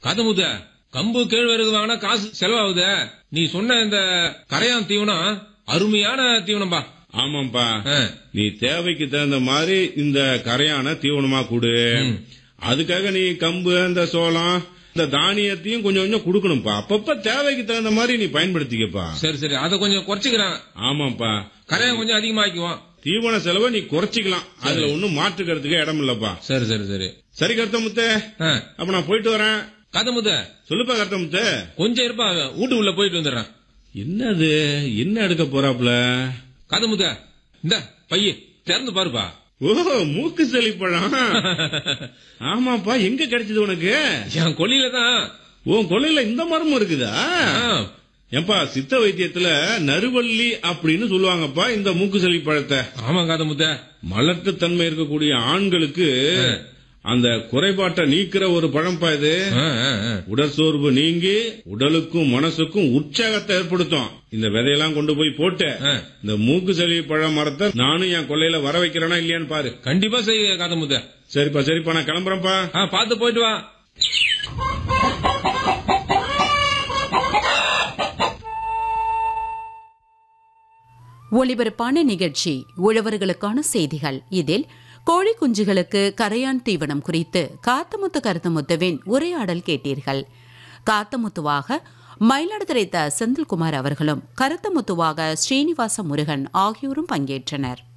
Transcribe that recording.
கதமுத கம்பு கேழ்வரகு வாங்கினா காசு செலவாகுதே நீ சொன்ன இந்த கரையான் தீவனம் அருமையான தீவனம்பா ஆமாப்பா ஆ, நீ தேவைக்கு தகுந்த மாதிரி இந்த கரையான தீவனமா கொடு அதுக்காக நீ கம்பு அந்த சோளம் இந்த தானியத்தையும் கொஞ்சம் கொஞ்சம் கொடுக்கணும்ப்பா அப்பப்ப தேவைக்கு தகுந்த மாதிரி நீ பயன்படுத்திக்கப்பா சரி சரி அதை கொஞ்சம் குறைச்சிக்கிறேன் ஆமாப்பா கரையான் கொஞ்சம் அதிகமாக்குவோம் தீவன செலவை நீ குறைச்சிக்கலாம் அதுல ஒண்ணும் மாற்றுக்கிறதுக்கு இடம் இல்லப்பா சரி சரி சரி சரி கருத்தமுத்த ஆ, அப்ப நான் போயிட்டு வரேன் கதமுத சொல்லுப்பா கருத்தமுத்த கொஞ்சம் இருப்பா வீட்டு உள்ள போயிட்டு வந்துடுறேன் என்னது என்ன எடுக்க போறாப்ல கதமுத இந்த பைய திறந்து பாருப்பா ஓ மூக்கு செழிப்பழம் ஆமாப்பா எங்க கிடைச்சது உனக்கு என் கொல்லியில தான் உன் கொள்ளையில இந்த மரமும் இருக்குதா ஏன்பா சித்த வைத்தியத்துல நறுவள்ளி அப்படின்னு சொல்லுவாங்கப்பா இந்த மூக்கு செழி பழத்தை ஆமா கதமுத மலட்டு தன்மை இருக்கக்கூடிய ஆண்களுக்கு அந்த குறைபாட்டை நீக்கிற ஒரு பழம்பா இது ஆ, ஆ, ஆ. உடற்சோர்வு நீங்கி உடலுக்கும் மனசுக்கும் உற்சாகத்தை ஏற்படுத்தும் இந்த விதையெல்லாம் கொண்டு போய் போட்டு ஆ. இந்த மூக்கு செழி பழ மரத்தை நானும் என் கொள்ளையில வர வைக்கிறேனா இல்லையான்னு பாரு கண்டிப்பா செய்ய கதமுத சரிப்பா சரிப்பா நான் கிளம்புறேன்ப்பா ஆ பார்த்து போயிட்டு வா ஒளிபரப்பான நிகழ்ச்சி உழவர்களுக்கான செய்திகள் இதில் கோழி குஞ்சுகளுக்கு கரையான் தீவனம் குறித்து காத்தமுத்து கருத்தமுத்துவின் உரையாடல் கேட்டீர்கள் காத்தமுத்துவாக மயிலாடுதுறை த செந்தில்குமார் அவர்களும் கருத்தமுத்துவாக ஸ்ரீனிவாச முருகன் ஆகியோரும் பங்கேற்றனர்